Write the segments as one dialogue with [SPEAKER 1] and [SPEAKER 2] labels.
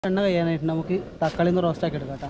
[SPEAKER 1] എണ്ണ കഴിയാനായിട്ട് നമുക്ക് തക്കാളി ഒന്ന് റോസ്റ്റ് ആക്കി എടുക്കാം കേട്ടോ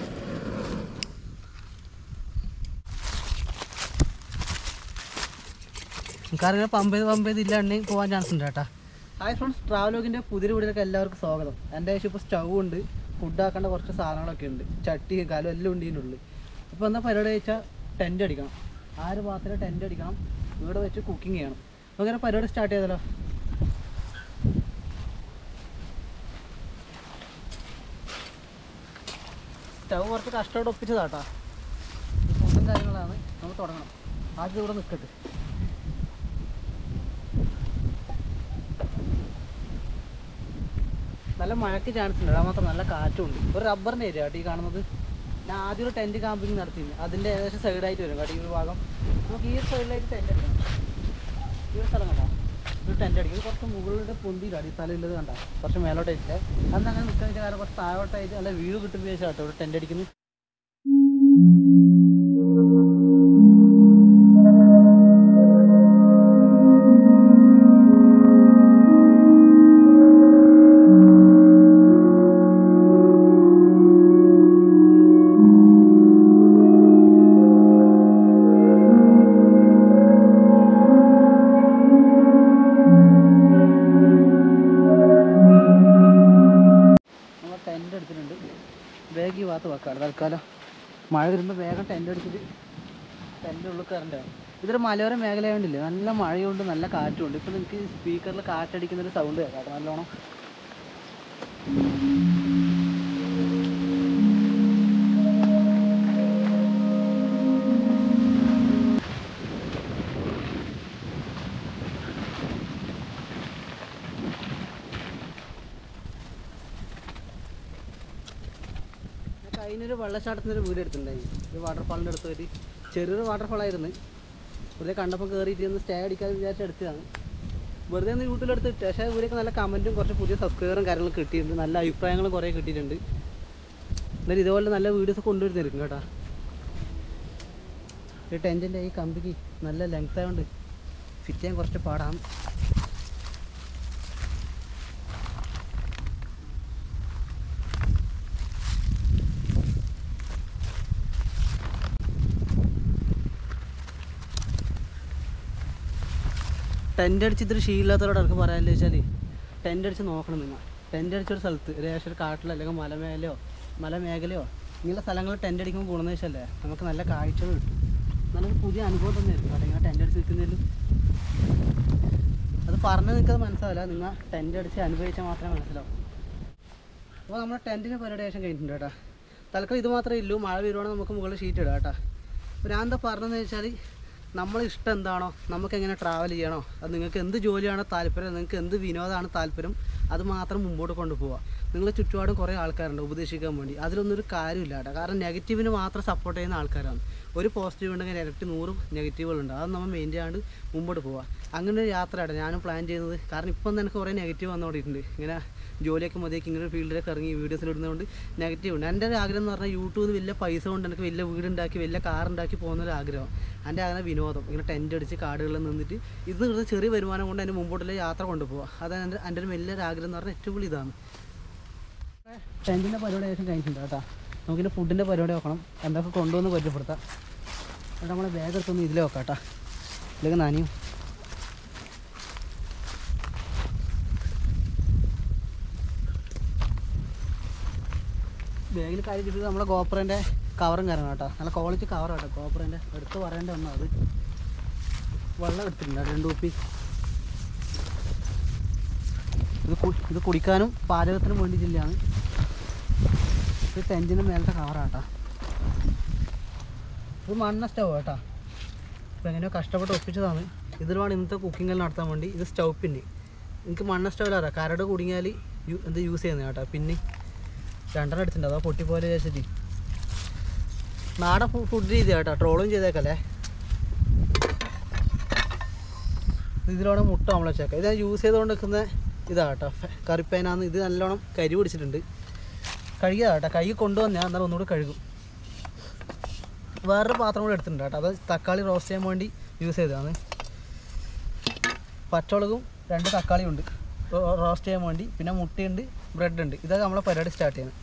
[SPEAKER 1] നമുക്കറിയാം പമ്പ് ചെയ്ത് പമ്പ് ചെയ്ത് ഇല്ലാണ്ടെങ്കിൽ പോകാൻ ചാൻസ് ഉണ്ട് കേട്ടോ ഹായ് ഫ്രണ്ട്സ് ട്രാവലോഗിൻ്റെ പുതിയ വീഡിയോയിലേക്ക് എല്ലാവർക്കും സ്വാഗതം എൻ്റെ ആവശ്യം ഇപ്പോൾ സ്റ്റൗ ഉണ്ട് ഫുഡ് ആക്കേണ്ട കുറച്ച് സാധനങ്ങളൊക്കെ ഉണ്ട് ചട്ടി കാലും എല്ലാം ഉണ്ട് ഇതിൻ്റെ ഉള്ളിൽ ഇപ്പോൾ എന്താ പരിപാടി വെച്ചാൽ ടെൻറ്റ് അടിക്കണം ആറ് ഭാഗത്തിൽ ടെൻറ്റ് അടിക്കണം ഇവിടെ വെച്ച് കുക്കിംഗ് ചെയ്യണം അങ്ങനെ പരിപാടി സ്റ്റാർട്ട് ചെയ്താലോ സ്റ്റവ് കുറച്ച് കഷ്ടപ്പെട്ട് ഒപ്പിച്ചതാട്ടാ ഫുഡും കാര്യങ്ങളാണ് നമുക്ക് തുടങ്ങണം ആദ്യം ഇവിടെ നിൽക്കട്ടെ നല്ല മഴയ്ക്ക് ചാൻസ് ഉണ്ട് അത് മാത്രം നല്ല കാറ്റും ഉണ്ട് ഒരു റബ്ബറിൻ്റെ ഏരിയ കേട്ടോ ഈ കാണുന്നത് ഞാൻ ആദ്യം ഒരു ടെൻറ്റ് ക്യാമ്പിങ് നടത്തിയിരുന്നു അതിൻ്റെ ഏകദേശം സൈഡായിട്ട് വരും കേട്ടോ ഈ ഒരു ഭാഗം നമുക്ക് ഈ ഒരു സൈഡിലായിട്ട് ടെൻറ്റ് അടിക്കണം ഈ ഒരു സ്ഥലം കണ്ടോ ഒരു ടെൻറ്റ് അടിക്കും ഇത് കുറച്ച് മുകളിലൂടെ പൊന്തിയിലാണ് ഈ സ്ഥലം ഉള്ളത് കണ്ടോ കുറച്ച് മേലോട്ടായിട്ട് അന്ന് അങ്ങനെ നിൽക്കുന്ന വെച്ചാൽ കാരണം കുറച്ച് താഴോട്ടായിട്ട് നല്ല വീട് കിട്ടുന്ന വെച്ചാൽ കേട്ടോ ഇവിടെ ടെൻറ്റ് അടിക്കുന്നത് നമ്മൾ ടെൻ്റ് എടുത്തിട്ടുണ്ട് വേഗം ഈ ഭാഗത്ത് വെക്കാം തൽക്കാലം മഴ വരുമ്പോൾ വേഗം ടെൻ്റ് എടുത്തിട്ട് ടെൻ്റ് ഉള്ളിൽ കയറണ്ടാവും ഇതൊരു മലയോര മേഖലയായോണ്ടില്ലേ നല്ല മഴയുണ്ട് നല്ല കാറ്റുണ്ട് ഇപ്പം നിങ്ങൾക്ക് സ്പീക്കറിൽ കാറ്റടിക്കുന്ന ഒരു സൗണ്ട് കേൾക്കാം കേട്ടോ നല്ലോണം ഞാൻ കഴിഞ്ഞൊരു വെള്ളച്ചാട്ടത്തിൻ്റെ ഒരു വീഡിയോ എടുത്തിട്ടുണ്ടായി ഒരു വാട്ടർഫാളിൻ്റെ അടുത്ത് പോയിട്ട് ചെറിയൊരു വാട്ടർഫാളായിരുന്നു വെറുതെ കണ്ടപ്പോൾ കയറിയിട്ട് ഒന്ന് സ്റ്റേ അടിക്കാതെ വിചാരിച്ച് എടുത്തതാണ് വെറുതെ ഒന്ന് യൂട്യൂബിലെടുത്ത് ഇട്ട് പക്ഷേ ഇവരൊക്കെ നല്ല കമൻറ്റും കുറച്ച് പുതിയ സബ്സ്ക്രൈബറും കാര്യങ്ങളും കിട്ടിയിട്ടുണ്ട് നല്ല അഭിപ്രായങ്ങളും കുറേ കിട്ടിയിട്ടുണ്ട് എന്നാലും ഇതുപോലെ നല്ല വീഡിയോസ് കൊണ്ടുവരുന്നതായിരിക്കും കേട്ടോ ഈ ടെൻറ്റിൻ്റെ ഈ കമ്പിക്ക് നല്ല ലെങ്ത് ആയതുകൊണ്ട് ഫിറ്റ് ചെയ്യാൻ കുറച്ച് പാടാണ് ടെൻ്റ് അടിച്ച് ഇത്തിരി ശീലമില്ലാത്തവരോട് എനിക്ക് പറയാമെന്ന് വെച്ചാൽ ടെൻ്റ് അടിച്ച് നോക്കണം നിങ്ങൾ ടെൻ്റ് അടിച്ചൊരു സ്ഥലത്ത് രേഷം ഒരു കാട്ടിലോ അല്ലെങ്കിൽ മലമേലയോ മലമേഖലയോ ഇങ്ങനെയുള്ള സ്ഥലങ്ങളിൽ ടെൻ്റ് അടിക്കുമ്പോൾ ഗുണമെന്ന് വെച്ചാലേ നമുക്ക് നല്ല കാഴ്ചകൾ കിട്ടും നല്ലൊരു പുതിയ അനുഭവം തന്നെയായിരിക്കും കേട്ടോ ഇങ്ങനെ ടെൻ്റ് അടിച്ച് നിൽക്കുന്നതിലും അത് പറഞ്ഞ് നിൽക്കുന്നത് മനസ്സിലാവില്ല നിങ്ങൾ ടെൻ്റ് അടിച്ച് അനുഭവിച്ചാൽ മാത്രമേ മനസ്സിലാവും അപ്പോൾ നമ്മുടെ ടെൻറ്റിന് പരിപാടി ശേഷം കഴിഞ്ഞിട്ടുണ്ട് കേട്ടോ തൽക്കാലം ഇത് മാത്രമേ ഉള്ളൂ മഴ വരുവാണെങ്കിൽ നമുക്ക് മുകളിൽ ഷീറ്റ് ഇടാം കേട്ടോ അപ്പോൾ ഞാൻ എന്താ പറഞ്ഞതെന്ന് വെച്ചാൽ നമ്മളെ ഇഷ്ടം എന്താണോ നമുക്ക് എങ്ങനെ ട്രാവൽ ചെയ്യണോ അത് നിങ്ങൾക്ക് എന്ത് ജോലിയാണോ താല്പര്യം നിങ്ങൾക്ക് എന്ത് വിനോദമാണ് താല്പര്യം അത് മാത്രം മുമ്പോട്ട് കൊണ്ടുപോവുക നിങ്ങളെ ചുറ്റുപാടും കുറേ ആൾക്കാരുണ്ട് ഉപദേശിക്കാൻ വേണ്ടി അതിലൊന്നും ഒരു കാര്യമില്ല കേട്ടോ കാരണം നെഗറ്റീവിന് മാത്രം സപ്പോർട്ട് ചെയ്യുന്ന ആൾക്കാരാണ് ഒരു പോസിറ്റീവ് ഉണ്ടെങ്കിൽ ഇരട്ടി നൂറും നെഗറ്റീവുകളുണ്ട് അത് നമ്മൾ മെയിൻ ചെയ്യാണ്ട് മുമ്പോട്ട് പോവുക അങ്ങനെ ഒരു യാത്രയാണ് ഞാനും പ്ലാൻ ചെയ്യുന്നത് കാരണം ഇപ്പം എനിക്ക് കുറേ നെഗറ്റീവ് വന്നുകൊണ്ടിട്ടുണ്ട് ഇങ്ങനെ ജോലിയൊക്കെ മതിയാക്കി ഇങ്ങനെ ഒരു ഫീൽഡിലൊക്കെ ഇറങ്ങി വീഡിയോസിൽ ഇടുന്നതുകൊണ്ട് നെഗറ്റീവ് ഉണ്ട് എൻ്റെ ഒരു ആഗ്രഹം എന്ന് പറഞ്ഞാൽ യൂട്യൂബിൽ വലിയ പൈസ കൊണ്ട് എനിക്ക് വലിയ വീടുണ്ടാക്കി വലിയ കാർ ഉണ്ടാക്കി പോകുന്ന ഒരു ആഗ്രഹം എൻ്റെ അങ്ങനെ വിനോദം ഇങ്ങനെ ടെൻ്റ് അടിച്ച് കാടുകളിൽ നിന്നിട്ട് ഇത് കിട്ടുന്ന ചെറിയ വരുമാനം കൊണ്ട് എൻ്റെ മുമ്പോട്ടുള്ള യാത്ര കൊണ്ടുപോകുക അതാണ് എൻ്റെ എൻ്റെ ഒരു വലിയൊരു ആഗ്രഹം എന്ന് പറഞ്ഞാൽ ഏറ്റവും വലിയ ഇതാണ് ടെൻറ്റിൻ്റെ പരിപാടി ഏകദേശം കഴിഞ്ഞിട്ടുണ്ട് കേട്ടോ നമുക്കിൻ്റെ ഫുഡിൻ്റെ പരിപാടി നോക്കണം എന്തൊക്കെ കൊണ്ടുവന്ന് പരിചയപ്പെടുത്താം എന്നിട്ട് നമ്മളെ ബാഗ് എടുത്തൊന്ന് ഇതിൽ വെക്കാം കേട്ടോ ഇതിലേക്ക് നനയും ബാഗിൽ കാര്യം കിട്ടിയത് നമ്മളെ ഗോപ്രൻ്റെ കവറും കാരണം കേട്ടോ നല്ല ക്വാളിറ്റി കവർ കേട്ടോ ഗോപ്രൻ്റെ എടുത്ത് പറയേണ്ട ഒന്നും അത് വെള്ളം എടുത്തിട്ടുണ്ട് രണ്ട് കുപ്പി ഇത് കു- ഇത് കുടിക്കാനും പാചകത്തിനും വേണ്ടിയിട്ടില്ലാണ് ഇത് ടെൻറ്റിന് മേലത്തെ കവറാട്ടോ ഇത് മണ്ണ സ്റ്റവ് കേട്ടോ ഇപ്പം എങ്ങനെയോ കഷ്ടപ്പെട്ട് ഒപ്പിച്ചതാണ് ഇതിലാണ് ഇന്നത്തെ കുക്കിംഗ് എല്ലാം നടത്താൻ വേണ്ടി ഇത് സ്റ്റവ് പിന്നെ എനിക്ക് മണ്ണ സ്റ്റവിലറിയാം കരട് കുടുങ്ങിയാൽ യു എന്ത് യൂസ് ചെയ്യുന്നത് കേട്ടോ പിന്നെ രണ്ടെണ്ണം എടുത്തിട്ടുണ്ട് അതോ പൊട്ടിപ്പോലെ വിചാരിച്ചിട്ട് നാടൻ ഫു- ഫുഡ് രീതി കേട്ടോ ട്രോളും ചെയ്തേക്കല്ലേ ഇതിലൂടെ മുട്ട നമ്മൾ വെച്ചേക്കാം ഇത് ഞാൻ യൂസ് ചെയ്തുകൊണ്ട് നിൽക്കുന്ന ഇതാ കേട്ടോ കറിപ്പേനാന്ന് ഇത് നല്ലോണം കരി പിടിച്ചിട്ടുണ്ട് കഴുകിയതാ കേട്ടോ കൈ കൊണ്ടുവന്ന് ഞാൻ എന്നാലും ഒന്നുകൂടി കഴുകും വേറൊരു പാത്രം കൂടി എടുത്തിട്ടുണ്ട് കേട്ടോ അത് തക്കാളി റോസ്റ്റ് ചെയ്യാൻ വേണ്ടി യൂസ് ചെയ്തതാണ് പച്ചമുളകും രണ്ട് തക്കാളിയും ഉണ്ട് റോസ്റ്റ് ചെയ്യാൻ വേണ്ടി പിന്നെ മുട്ടയുണ്ട് ബ്രെഡ് ഉണ്ട് ഇതാണ് നമ്മളെ പരിപാടി സ്റ്റാർട്ട് ചെയ്യുന്നത്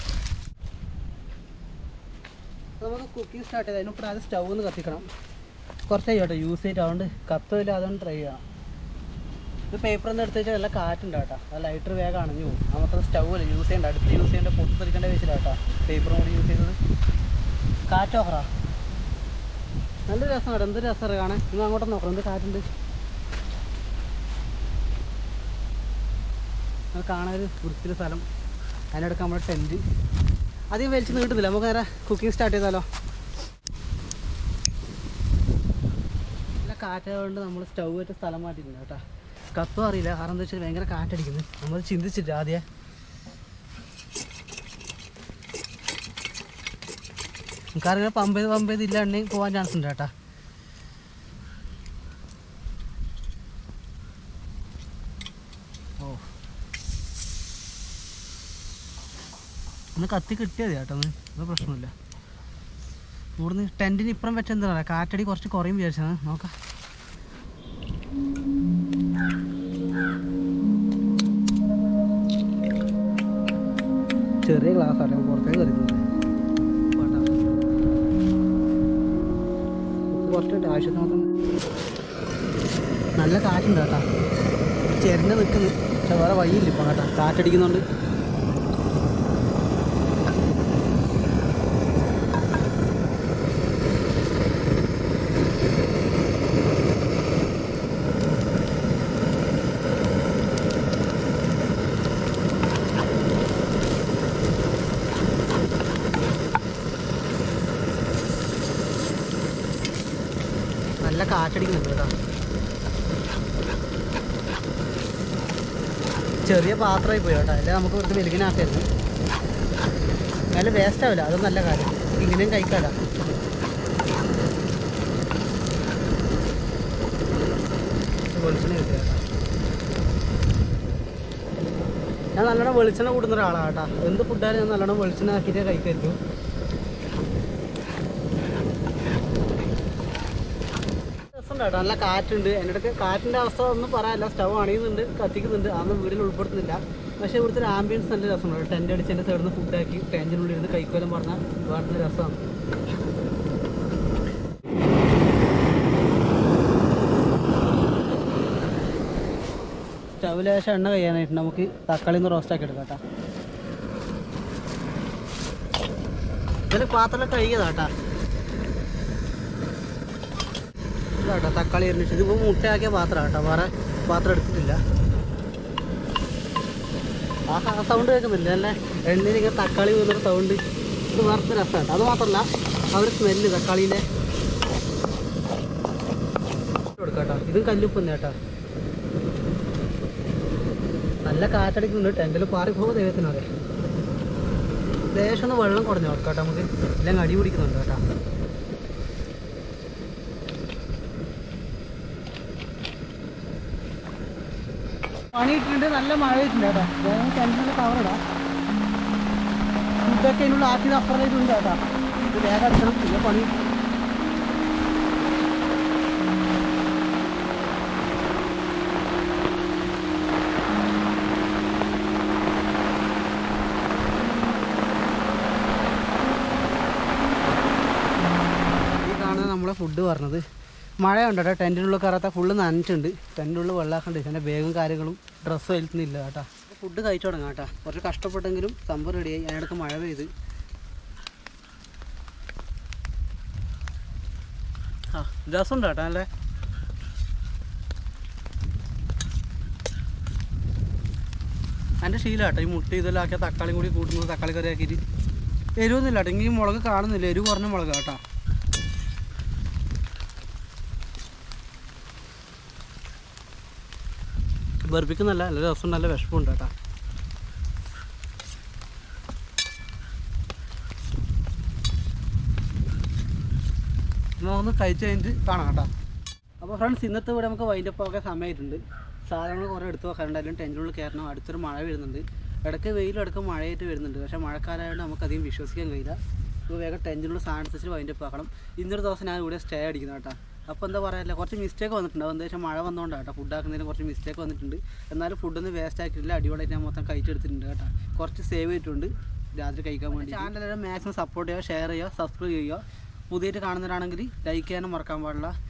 [SPEAKER 1] അപ്പോൾ നമുക്ക് കുക്കിംഗ് സ്റ്റാർട്ട് ചെയ്ത് അതിന് ആദ്യം സ്റ്റൗ ഒന്ന് കത്തിക്കണം കുറച്ച് കേട്ടോ യൂസ് ചെയ്തിട്ട് അതുകൊണ്ട് കത്തില്ല അതുകൊണ്ട് ട്രൈ ചെയ്യണം ഇത് പേപ്പർ ഒന്ന് എടുത്ത് വെച്ചാൽ നല്ല കാറ്റുണ്ട് കേട്ടോ ആ ലൈറ്റർ വേഗം അണഞ്ഞു പോകും ആ മാത്രം സ്റ്റൗ അല്ല യൂസ് ചെയ്യേണ്ട അടുത്ത് യൂസ് ചെയ്യേണ്ട പൊട്ടിത്തെറിക്കേണ്ട വെച്ചില്ല കേട്ടോ പേപ്പറും കൂടി യൂസ് ചെയ്തത് കാറ്റ് ഓഫറാ നല്ല രസമാണ് എന്ത് രസമാണ് കാണാൻ നിങ്ങൾ അങ്ങോട്ട് നോക്കണം എന്ത് കാറ്റുണ്ട് അത് കാണാൻ ഒരു വൃത്തിയുള്ള സ്ഥലം അതിനടുക്ക് നമ്മുടെ ടെൻറ്റ് അധികം വലിച്ച് നീട്ടുന്നില്ല നമുക്ക് നേരെ കുക്കിംഗ് സ്റ്റാർട്ട് ചെയ്താലോ നല്ല കാറ്റായതുകൊണ്ട് നമ്മൾ സ്റ്റൗ വെച്ച സ്ഥലം മാറ്റിയിട്ടുണ്ട് കേട്ടോ കത്തും അറിയില്ല കാരണം എന്താ വെച്ചാൽ ഭയങ്കര കാറ്റടിക്കുന്നത് നമ്മൾ ചിന്തിച്ചിട്ട് ആദ്യം നമുക്കറിയാം പമ്പ് ചെയ്ത് പമ്പ് ചെയ്ത് ഇല്ലാണ്ടെങ്കിൽ പോകാൻ ചാൻസ് ഉണ്ട് കേട്ടാ ഓ ഒന്ന് കത്തി കിട്ടിയത് കേട്ടോ ഒന്ന് അത് പ്രശ്നമില്ല ഇവിടുന്ന് ടെൻറ്റിന് ഇപ്പുറം വെച്ച എന്താ പറയുക കാറ്റടി കുറച്ച് കുറയും വിചാരിച്ചത് നോക്കാം ചെറിയ ഗ്ലാസ് ആട്ടെ പുറത്തേക്ക് കരുതുന്നത് കുറച്ചിട്ട് ആവശ്യത്തിന് മാത്രം നല്ല കാറ്റുണ്ട് കേട്ടോ ചെരിഞ്ഞ് നിൽക്കുന്നു പക്ഷെ വേറെ വഴിയില്ല ഇപ്പം കേട്ടോ കാറ്റടിക്കുന്നുണ്ട് നല്ല കാറ്റടിക്കുന്നുണ്ട് കേട്ടോ ചെറിയ പാത്രമായി പോയി കേട്ടോ അല്ലെ നമുക്ക് കുറച്ച് വെലുകിനാക്കായിരുന്നു നല്ല വേസ്റ്റ് ആവില്ല അതും നല്ല കാര്യം ഇങ്ങനെയും കഴിക്കാല വെളിച്ചെണ്ണ കിട്ടിയ കേട്ടോ ഞാൻ നല്ലോണം വെളിച്ചെണ്ണ കൂടുന്ന ഒരാളാണ് കേട്ടോ എന്ത് ഫുഡായാലും ഞാൻ നല്ലോണം വെളിച്ചെണ്ണ ആക്കിയിട്ടേ കഴിക്കായിരുന്നു രസമുണ്ട് കേട്ടോ നല്ല കാറ്റുണ്ട് എൻ്റെ അടുത്ത് കാറ്റിൻ്റെ അവസ്ഥ ഒന്നും പറയാനില്ല സ്റ്റവ് അണിയുന്നുണ്ട് കത്തിക്കുന്നുണ്ട് അതൊന്നും വീടിൽ ഉൾപ്പെടുത്തുന്നില്ല പക്ഷേ ഇവിടുത്തെ ഒരു ആംബിയൻസ് നല്ല രസമുണ്ട് ടെൻ്റ് അടിച്ച് എൻ്റെ സൈഡിൽ നിന്ന് ഫുഡാക്കി ടെൻറ്റിനുള്ളിൽ ഇരുന്ന് കൈക്കോലം പറഞ്ഞാൽ വേറെ രസമാണ് സ്റ്റവിൽ ശേഷം എണ്ണ കഴിയാനായിട്ട് നമുക്ക് തക്കാളി ഒന്ന് റോസ്റ്റ് ആക്കി എടുക്കാം കേട്ടോ ഇതിൽ പാത്രം കഴുകിയതാട്ടാ ഇതാട്ടോ തക്കാളി എറിഞ്ഞിട്ട് ഇതിപ്പോൾ മുട്ടയാക്കിയ പാത്രം കേട്ടോ വേറെ പാത്രം എടുത്തിട്ടില്ല ആ സൗണ്ട് കേൾക്കുന്നില്ല അല്ലേ എണ്ണയിൽ ഇങ്ങനെ തക്കാളി പോകുന്നൊരു സൗണ്ട് ഇത് വേറെ രസമാണ് അത് മാത്രമല്ല ആ ഒരു സ്മെല്ല് തക്കാളിയിലെ കൊടുക്കാം കേട്ടോ ഇതും കല്ലുപ്പ് കേട്ടോ നല്ല കാറ്റടിക്കുന്നുണ്ട് ടെൻറ്റിൽ പാറി പോകുമ്പോൾ ദൈവത്തിനറിയാം ലേശം ഒന്ന് വെള്ളം കുറഞ്ഞു കൊടുക്കാം കേട്ടോ നമുക്ക് ഇല്ലെങ്കിൽ അടി പിടിക്കുന്നുണ്ട് കേട്ടോ പണിയിട്ടുണ്ട് നല്ല മഴ ഇട്ടുണ്ട് കേട്ടോ ഞാൻ ടെൻഷനിൽ കവറിടാം ഫുഡൊക്കെ ഇതിനുള്ള ആക്കിയത് അപ്പുറത്തേക്കുണ്ട് കേട്ടോ ഇത് വേഗം അടിക്കണം പിന്നെ പണി ഈ കാണുന്നത് നമ്മളെ ഫുഡ് പറഞ്ഞത് മഴയുണ്ട് കേട്ടോ ടെൻറ്റിനുള്ളിൽ കയറാത്ത ഫുള്ള് നനച്ചിട്ടുണ്ട് ടെൻറ്റിനുള്ളിൽ വെള്ളമാക്കണ്ട് എൻ്റെ ബാഗും കാര്യങ്ങളും ഡ്രസ്സ് വലിക്കുന്നില്ല കേട്ടോ ഫുഡ് കഴിച്ചു തുടങ്ങാം കേട്ടോ കുറച്ച് കഷ്ടപ്പെട്ടെങ്കിലും സംഭവം റെഡിയായി അതിനിടക്ക് മഴ പെയ്ത് ആ രസമുണ്ട് കേട്ടോ നല്ല എൻ്റെ ശീലം കേട്ടോ ഈ മുട്ട ഇതെല്ലാം ആക്കിയ തക്കാളി കൂടി കൂട്ടുന്നത് തക്കാളി കറി ആക്കിയിട്ട് എരിവൊന്നുമില്ല കേട്ടോ ഇങ്ങനെ ഈ മുളക് കാണുന്നില്ല എരിവ് കുറഞ്ഞ മുളക് കേട്ടോ ബർബിക്കുന്നല്ല നല്ല രസം നല്ല വിഷമമുണ്ട് കേട്ടോ ഒന്ന് കഴിച്ച് കഴിഞ്ഞിട്ട് കാണാം കേട്ടോ അപ്പോൾ ഫ്രണ്ട്സ് ഇന്നത്തെ ഇവിടെ നമുക്ക് വൈൻഡപ്പ് ആക്കാൻ സമയമായിട്ടുണ്ട് സാധനങ്ങൾ കുറേ എടുത്ത് വെക്കാറുണ്ടായാലും ടെൻറ്റിനുള്ളിൽ കയറണം അടുത്തൊരു മഴ വരുന്നുണ്ട് ഇടയ്ക്ക് വെയിലും ഇടയ്ക്ക് മഴയായിട്ട് വരുന്നുണ്ട് പക്ഷേ മഴക്കാലമായതുകൊണ്ട് നമുക്ക് അധികം വിശ്വസിക്കാൻ കഴിയില്ല അപ്പോൾ വേഗം ടെൻറ്റിനുള്ള സാധനം എടുത്തിട്ട് വൈൻഡപ്പ് ആക്കണം ഇന്നൊരു ദിവസം ഞാൻ ഇവിടെ സ്റ്റേ അടിക്കുന്നത് കേട്ടോ അപ്പോൾ എന്താ പറയാല്ല കുറച്ച് മിസ്റ്റേക്ക് വന്നിട്ടുണ്ട് എന്താ വെച്ചാൽ മഴ വന്നുകൊണ്ടാണ് കേട്ടോ ഫുഡ് ആക്കുന്നതിന് കുറച്ച് മിസ്റ്റേക്ക് വന്നിട്ടുണ്ട് എന്നാലും ഫുഡൊന്നും വേസ്റ്റ് ആക്കിയിട്ടില്ല അടിപൊളിയായിട്ട് ഞാൻ മൊത്തം കഴിച്ചെടുത്തിട്ടുണ്ട് കേട്ടോ കുറച്ച് സേവ് ചെയ്തിട്ടുണ്ട് രാത്രി കഴിക്കാൻ വേണ്ടി ചാനൽ മാക്സിമം സപ്പോർട്ട് ചെയ്യുക ഷെയർ ചെയ്യുക സബ്സ്ക്രൈബ് ചെയ്യുക പുതിയതായിട്ട് കാണുന്നവരാണെങ്കിൽ ലൈക്ക് ചെയ്യാനും മറക്കാൻ പാടില്ല